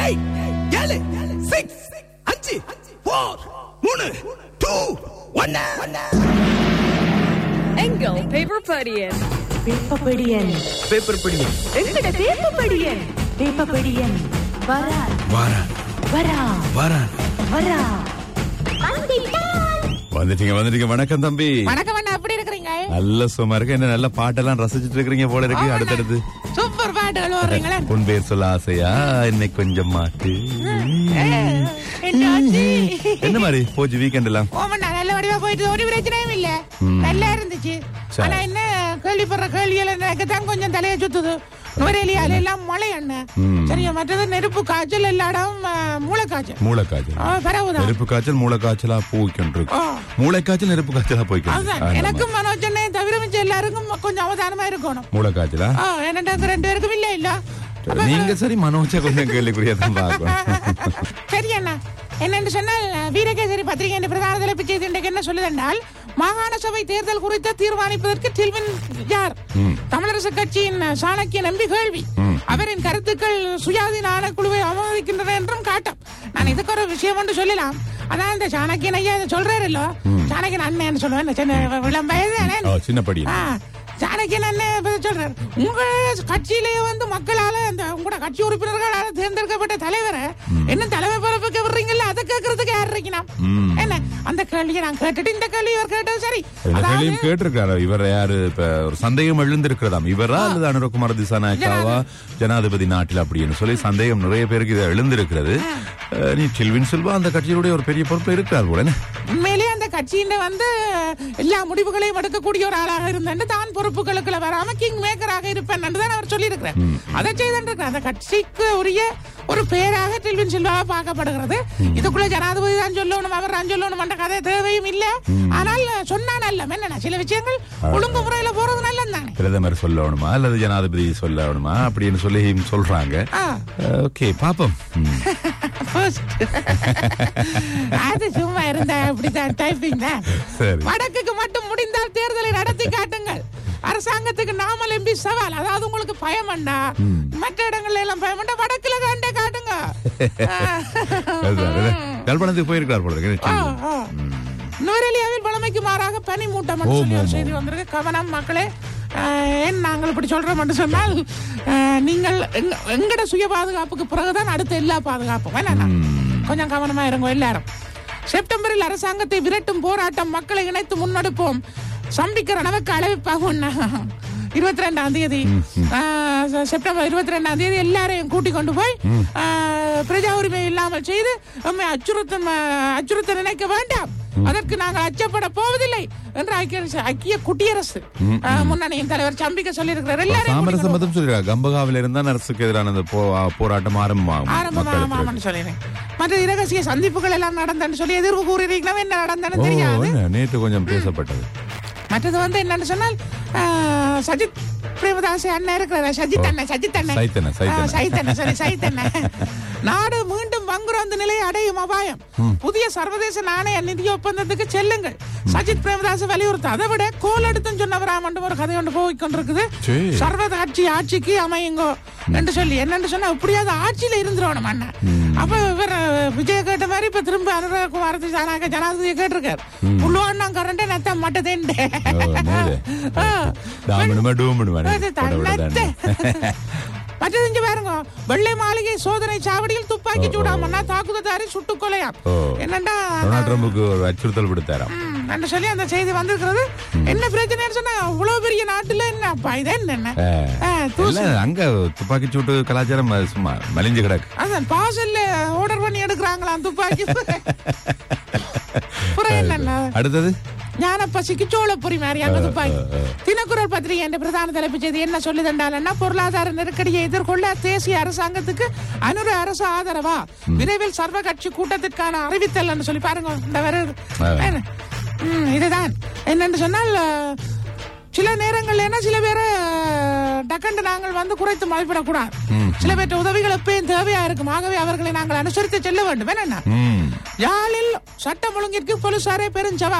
Eight ஏழு six அஞ்சு four மூணு டூ ஒன்னு எங்கள் பேப்பர் படியன் வேப்பப்படியன் பேப்பர் படி எங்கட வேப்பப்படியன் வேப்பப்படியன் வரா வாரா வரா வாரா வரா வந்துட்டீங்க வந்துட்டீங்க வணக்கம் தம்பி வணக்கம் அண்ணா எப்படி இருக்கிறீங்க நல்ல சும்மா இருக்கு என்ன நல்ல பாட்டெல்லாம் ரசிச்சிட்டு இருக்கிறீங்க போல இருக்கு ஆமாண்ணா. அடுத்தடுத்து சூப்பர் பாட்டுகள் வர்றீங்களே உன் பேர் சொல்ல ஆசையா என்னை கொஞ்சம் மாட்டு என்னாச்சு? என்ன மாதிரி போச்சு வீக்கெண்ட் எல்லாம் ஓமண்ணா நல்ல வடிவா போயிட்டு ஒரு பிரச்சனையும் இல்ல நல்லா இருந்துச்சு சரி. ஆனா என்ன கேள்விப்படுற கேள்விகள் எனக்குதான் கொஞ்சம் தலைய சுத்துது நுரையிலியால எல்லாம் மழை அண்ணன் ம். சரியா மற்றது நெருப்பு காய்ச்சல் எல்லா இடம் மூளை காய்ச்சல் மூளைக்காய்ச்சல் ஆ, பரவுதான் நெருப்பு காய்ச்சல் மூளைக்காய்ச்சலா போய்க்கிட்டு இருக்கு ஆ. மூளைக்காய்ச்சல் நெருப்பு காய்ச்சலா போய்க்கிட்டு அதுதான் இருக்கு. ஆ, எனக்கும் மனோஜனை தவிர மிச்சம் எல்லாருக்கும் கொஞ்சம் அவதானமா இருக்கணும் மூளைக்காய்ச்சலா ஆ, என்னடா இந்த ரெண்டு பேருக்கும் இல்ல இல்ல அப்ப- நீங்க சரி மனோஜா கொஞ்சம் கேள்விக்குறியா தான் பார்க்கணும் சரி அண்ணா என்னென்று சொன்னால் வீரகேசரி பத்திரிகை என்ற பிரதான தலைப்பு செய்தி இன்றைக்கு என்ன சொல்லுதென்றால் மாகாண சபை தேர்தல் குறித்து தீர்மானிப்பதற்கு டில்வின் யார் தமிழரசு கட்சியின் சாணக்கிய நம்பி கேள்வி அவரின் கருத்துக்கள் சுயாதீன ஆணைக்குழுவை அவமதிக்கின்றன என்றும் காட்டும் நான் இதுக்கு ஒரு விஷயம் ஒன்று சொல்லலாம் அதான் இந்த சாணக்கியன் ஐயா இதை சொல்றாருல்ல சாணக்கியன் அண்ணன் சொல்லுவேன் இந்த சின்ன இளம் வயது அண்ணன். ஓ, சின்ன படி ஆ, சாணக்கியன் அண்ணன் இப்ப சொல்றாரு உங்க கட்சியிலேயே வந்து மக்களால அந்த உங்களோட கட்சி உறுப்பினர்களால தேர்ந்தெடுக்கப்பட்ட தலைவரை என்ன தலைமை பொறுப்புக்கு விடுறீங்கல்ல அதை கேட்கறதுக்கு யார் இருக்கணும் என்ன அந்த கேள்வியை நான் கேட்டுட்டு இந்த கேள்வி இவர் கேட்டது சரி இந்த அதாவது கேள்வியும் கேட்டிருக்காரு இவர் யாரு இப்ப ஒரு சந்தேகம் எழுந்திருக்கிறதாம் இவரா அல்லது அனுரகுமார் திசாநாயக்காவா ஜனாதிபதி நாட்டில் அப்படின்னு சொல்லி சந்தேகம் நிறைய பேருக்கு இது எழுந்திருக்கிறது அஹ், நீ செல்வின் செல்வா அந்த கட்சியினுடைய ஒரு பெரிய பொறுப்பு இருக்கிறார் போல என்ன? உண்மையிலேயே அந்த கட்சியின் வந்து எல்லா முடிவுகளையும் எடுக்கக்கூடிய ஒரு ஆளாக இருந்தேன் தான் பொறுப்புகளுக்குள்ள வராம கிங் மேக்கராக இருப்பேன் தான் அவர் சொல்லியிருக்கிறார் அதை செய்திருக்கிறார் அந்த கட்சிக்கு உரிய ஒரு பேராக டில்வின் சில்வாக பார்க்கப்படுகிறது இதுக்குள்ள ஜனாதிபதி தான் சொல்லணும் அவர் தான் சொல்லணும் என்ற கதை தேவையும் இல்ல ஆனால் சொன்னா நல்ல என்னன்னா சில விஷயங்கள் ஒழுங்கு முறையில போறது நல்லது தானே பிரதமர் சொல்லணுமா அல்லது ஜனாதிபதி சொல்லணுமா அப்படின்னு சொல்லி சொல்றாங்க ஆ. ஓகே பாப்போம் ம். First. அது சும்மா இருந்தா அப்படித்தான் டைப்பிங் தான் சரி வடக்குக்கு மட்டும் முடிந்தால் தேர்தலை நடத்தி காட்டுங்கள் அரசாங்கத்துக்கு நாமல் எம்பி சவால் அதாவது உங்களுக்கு பயம் வேண்டா மற்ற இடங்கள்ல எல்லாம் பயம் வேண்டா வடக்குல தாண்டே காட்டுங்க அதுதான், அதுதான். யாழ்ப்பாணத்துக்கு போயிருக்கார் போல இருக்கு ஆ, செல்வி. ஆ. நுவரெலியாவில் பழமைக்கு மாறாக பனி மூட்டம் ஓ, சொல்லி ஒரு ஓ, செய்தி வந்திருக்கு கவனம் மக்களே ஆஹ், ஏன் நாங்கள் இப்படி சொல்றோம் என்று சொன்னால் ஆஹ், நீங்கள் எங்க- எங்கட சுய பாதுகாப்புக்கு பிறகுதான் அடுத்த எல்லா பாதுகாப்பும் என்னன்னா கொஞ்சம் கவனமா இருங்க எல்லாரும் செப்டம்பரில் அரசாங்கத்தை விரட்டும் போராட்டம் மக்களை இணைத்து முன்னெடுப்போம் சம்பிக்கிற அளவுக்கு அளவிப்பாகும் இருபத்தி ரெண்டாம் தேதி ஆஹ், செ- செப்டம்பர் இருபத்தி ரெண்டாம் தேதி எல்லாரையும் கூட்டிக் கொண்டு போய் ஆஹ், பிரஜா உரிமை இல்லாமல் செய்து நம்மை அச்சுறுத்தம் ஆஹ், அச்சுறுத்த நினைக்க வேண்டாம் அதற்கு நாங்கள் அச்சப்பட போவதில்லை என்று ஐக்கிய ஐக்கிய குடியரசு ஆஹ், முன்னணியின் தலைவர் சம்பிக்க சொல்லியிருக்கிறார் எல்லாரையும் கூட்டிக் சாமரசம் கொண்டு மட்டும் சொல்லிருக்காங்க கம்பகாவில இருந்தா அரசுக்கு எதிரான அந்த போ- போராட்டம் ஆரம்பமாகும் மக்களுக்கு ஆரம்பமாமான்னு சொல்லினேன் மற்ற இரகசிய சந்திப்புகள் எல்லாம் நடந்தன்னு சொல்லி எதிர்ப்பு கூறியிருக்கலாம் என்ன நடந்தன்னு ஓ தெரியாது என்ன, நேற்று கொஞ்சம் பேசப்பட்டது மற்றது வந்து என்னன்னு சொன்னால் ஆஹ், சஜித் பிரேமதாஸ் அண்ணன் இருக்கிறார் சஜித் அண்ணன் சஜித் அண்ணன் சைத் அண்ணன், சைத் ஆ, அண்ணன். சைத் அண்ணன் சரி சைத் அண்ணன் நாடு மீண்டும் வங்குரோந்து நிலையை அடையும் அபாயம் புதிய சர்வதேச நாணய நிதி ஒப்பந்தத்துக்கு செல்லுங்கள் சஜித் பிரேமதாஸ் வலியுறுத்த அதை விட கோல் எடுத்தும் சொன்னவராம் ஒரு கதை ஒன்று போய் கொண்டிருக்குது சரி. சர்வத ஆட்சி ஆட்சிக்கு அமையுங்கோ என்று சொல்லி என்னன்னு சொன்னா எப்படியாவது ஆட்சியில இருந்துருவணும் அண்ணன் அப்ப இவர் விஜய் கேட்ட மாதிரி இப்ப திரும்ப அனுரகுமார் ஜனாக ஜனாதிபதியை கேட்டிருக்காரு புள்ளுவாண்ணா கரண்டே நத்த மட்டதேன்டே ஓ, நேரு. டாமனுமா டூமனுமா அது தன்னத்தை. மற்றது இங்க பாருங்க வெள்ளை மாளிகை சோதனை சாவடியில் துப்பாக்கி சூடாமன்னா தாக்குதல்தாரி சுட்டுக் கொலையா ஓ. என்னண்டா டொனால்ட் ட்ரம்புக்கு ஒரு அச்சுறுத்தல் விடுத்தாராம் ம், என்று சொல்லி அந்த செய்தி வந்திருக்கிறது என்ன பிரச்சனைன்னு சொன்னா அவ்வளவு பெரிய நாட்டுல என்னப்பா இது என்ன ஆ. ஆ, தூசு. இல்ல அங்க துப்பாக்கி சூட்டு கலாச்சாரம் அது சும்மா மலிஞ்சு கிடக்கு அதான் பார்சல்ல ஆர்டர் பண்ணி எடுக்கிறாங்களாம் துப்பாக்கி புறம் என்னன்னா அடுத்தது ஞான பசிக்கு சோளப்பொறி மாதிரி அங்க துப்பாக்கி தினக்குரல் பத்திரிகை என்ற பிரதான தலைப்பு செய்தி என்ன சொல்லுதென்றாலன்னா பொருளாதார நெருக்கடியை எதிர்கொள்ள தேசிய அரசாங்கத்துக்கு அனுர அரசு ஆதரவா விரைவில் சர்வ கட்சி கூட்டத்திற்கான அறிவித்தல் சொல்லி பாருங்க இந்த வருது ஆ. என்ன? ம், இதுதான் என்னன்னு சொன்னால் அஹ், சில நேரங்கள்ல என்ன சில பேரை டக்கண்டு நாங்கள் வந்து குறைத்து மதிப்பிடக்கூடாது சில பேர்ட்ட உதவிகள் எப்பயும் தேவையா இருக்கும் ஆகவே அவர்களை நாங்கள் அனுசரித்து செல்ல வேண்டும் என்ன ம் யாழில் சட்டம் ஒழுங்கிற்கு போலீசாரே பெரும் சவால்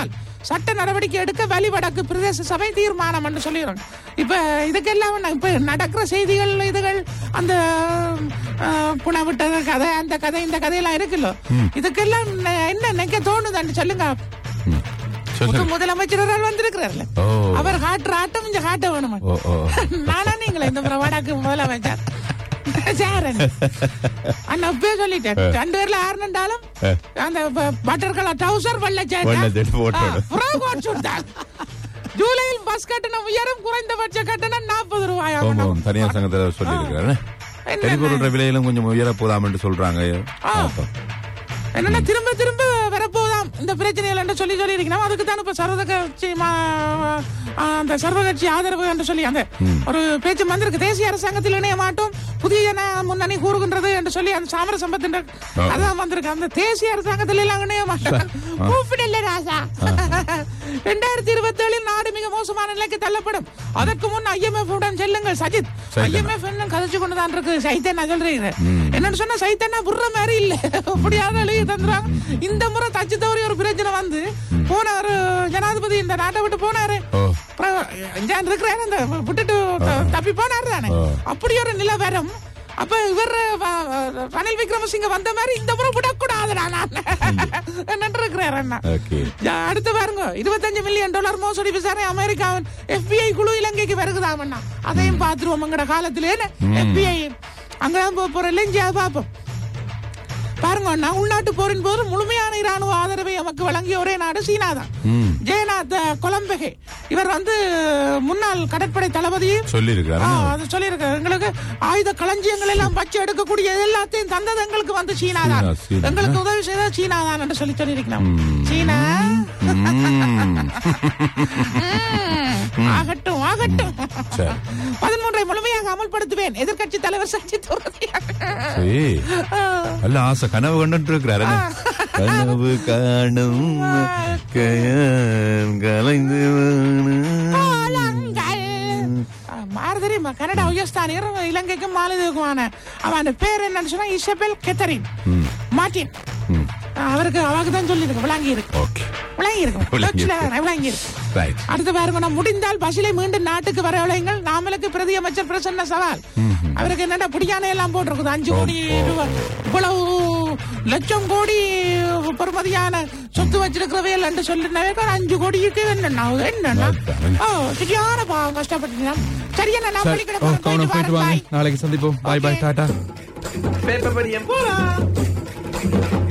சட்ட நடவடிக்கை எடுக்க வழிவடக்கு பிரதேச சபை தீர்மானம் என்று சொல்லிடுறாங்க இப்ப இதுக்கெல்லாம் ஒண்ணு- இப்ப நடக்கிற செய்திகள் இதுகள் அந்த அஹ், புனவிட்ட கதை அந்த கதை இந்த கதையெல்லாம் இருக்குல்ல இதுக்கெல்லாம் நெ- என்ன நினைக்க தோணுதான்னு சொல்லுங்க ம். புது சொல்லுங்க முதலமைச்சர் ஒரு ஆள் வந்திருக்கிறார்ல ஓ அவர் காட்டுற ஆட்டம் இங்க காட்ட வேணுமா ஓ ஓ நானா நீங்களே இந்த முறை வடக்கு முதலமைச்சர் சேரன் அண்ணா இப்பவே சொல்லிட்டேன் ரெண்டு பேர்ல யார் நின்றாலும் அந்த பட்டர் கலர் டவுசர் வெள்ளை வெள்ளை ஜெட் போட்டு சேட்டை ஜூலையில் பஸ் கட்டணம் உயரும் குறைந்தபட்ச கட்டணம் நாற்பது ரூபாய் ஆமா, தனியார் சங்கத்துல சொல்லியிருக்காரு என்ன? எரிபொருள் விலையிலும் கொஞ்சம் உயர போதாம் சொல்றாங்க ஆ. பார்ப்போம். என்னன்னா திரும்ப திரும்ப வரப்போதாம் இந்த பிரச்சனைகள் என்று சொல்லி சொல்லி இருக்கணும் அதுக்கு தான் இப்ப சர்வ கட்சி மா- ஆ, அந்த சர்வ கட்சி ஆதரவு என்று சொல்லி அந்த ஒரு பேச்சு வந்திருக்கு தேசிய அரசாங்கத்தில் இணைய மாட்டோம் புதிய ஜன முன்னணி கூறுகின்றது என்று சொல்லி அந்த சாமர சம்பத்தின் ஆ. அதான் வந்திருக்கு அந்த தேசிய அரசாங்கத்தில் எல்லாம் இணைய மாட்டோம் கூப்பிடல ராசா ரெண்டாயிரத்தி இருபத்தி ஏழில் நாடு மிக மோசமான நிலைக்கு தள்ளப்படும் அதற்கு முன் ஐஎம்எஃப் உடன் செல்லுங்கள் சஜித் சைத்தன்யா. ஐஎம்எஃப் என்ன கதைச்சு கொண்டு தான் இருக்கு சைத்தன் நான் சொல்றீங்க என்னன்னு சொன்னா சைத்தன்னா புர்ற மாதிரி இல்ல அப்படியாவது எழுதி தந்துருவாங்க இந்த முறை தச்சு தவறி ஒரு பிரச்சனை வந்து போன ஒரு ஜனாதிபதி இந்த நாட்டை விட்டு போனாரு ஓ அப்புறம் இங்க இருக்கிறாரு அந்த விட்டுட்டு த- தப்பி போனாரு தானே ஆ. அப்படி ஒரு நிலவரம் அப்ப இவர் வ- ரணில் விக்ரமசிங்க வந்த மாதிரி இந்த முறை விடக்கூடாதுடா நான் நின்று இருக்கிறார் அண்ணா ஓகே யா, அடுத்து பாருங்க இருபத்தஞ்சு மில்லியன் டாலர் மோசடி விசாரணை அமெரிக்காவின் FBI குழு இலங்கைக்கு வருகுதாமண்ணா அதையும் பார்த்துருவோம் எங்கட காலத்திலே FBI அங்கதான் போக போற இல்லைங்க அதை பார்ப்போம் பாருங்க அண்ணா உள்நாட்டு போரின் போது முழுமையான இராணுவ ஆதரவை நமக்கு வழங்கிய ஒரே நாடு சீனா தான் ம் ஜெயநாத் கொலம்பகே இவர் வந்து முன்னாள் கடற்படை தளபதியும் சொல்லியிருக்காரு ஆ, அது சொல்லியிருக்காரு எங்களுக்கு ஆயுத களஞ்சியங்கள் எல்லாம் வச்சு எடுக்கக்கூடிய எல்லாத்தையும் தந்தது எங்களுக்கு வந்து சீனா தான் சீனா, சீனா. எங்களுக்கு உதவி செய்த சீனா தான் என்று சொல்லி சொல்லியிருக்கிறோம் சீனா ம். ம், ஆகட்டும் ஆகட்டும் சரி. பதிமூன்றை முழுமையாக அமல்படுத்துவேன் எதிர்க்கட்சி தலைவர் சஜித் சரி. நல்ல ஆசை கனவு கண்டுட்டு இருக்கிறாரு என்ன? கனவு காணும் கயன் கலைந்து மாறு தெரியுமா கனடா உயர்ஸ்தானியர் இலங்கைக்கும் மாலதீவுக்குமான அவன் பேர் என்னன்னு சொன்னா இசபெல் கெத்தரின் மார்டின் அவருக்கு அவருக்கு தான் சொல்லி இருக்கு விளங்கி இருக்கு ஓகே விளங்கி இருக்கு விளங்கி டச்சுல இருக்கு. விளங்கி இருக்கு ரைட் அடுத்து பாருங்க நான் முடிந்தால் பசிலை மீண்டும் நாட்டுக்கு வரவழைங்கள் நாமளுக்கு பிரதி அமைச்சர் பிரசன்ன சவால் அவருக்கு என்னடா பிடியான எல்லாம் போட்டிருக்குது அஞ்சு கோடி ரூபாய் இவ்வளவு லட்சம் கோடி பெருமதியான சொத்து வச்சிருக்கிறவையல் என்று சொல்லினாவே ஒரு அஞ்சு கோடிக்கு என்னன்னா என்னன்னா அதான். ஓ சரியான பாவம் கஷ்டப்பட்டு சரியா நான் சரி பள்ளிக்கூடம் ஓ, போறேன், கவனம் போயிட்டு வரேன், வாங்க bye. நாளைக்கு சந்திப்போம் பாய் பாய் Okay. டாடா பேப்பர் படியம் போலாம்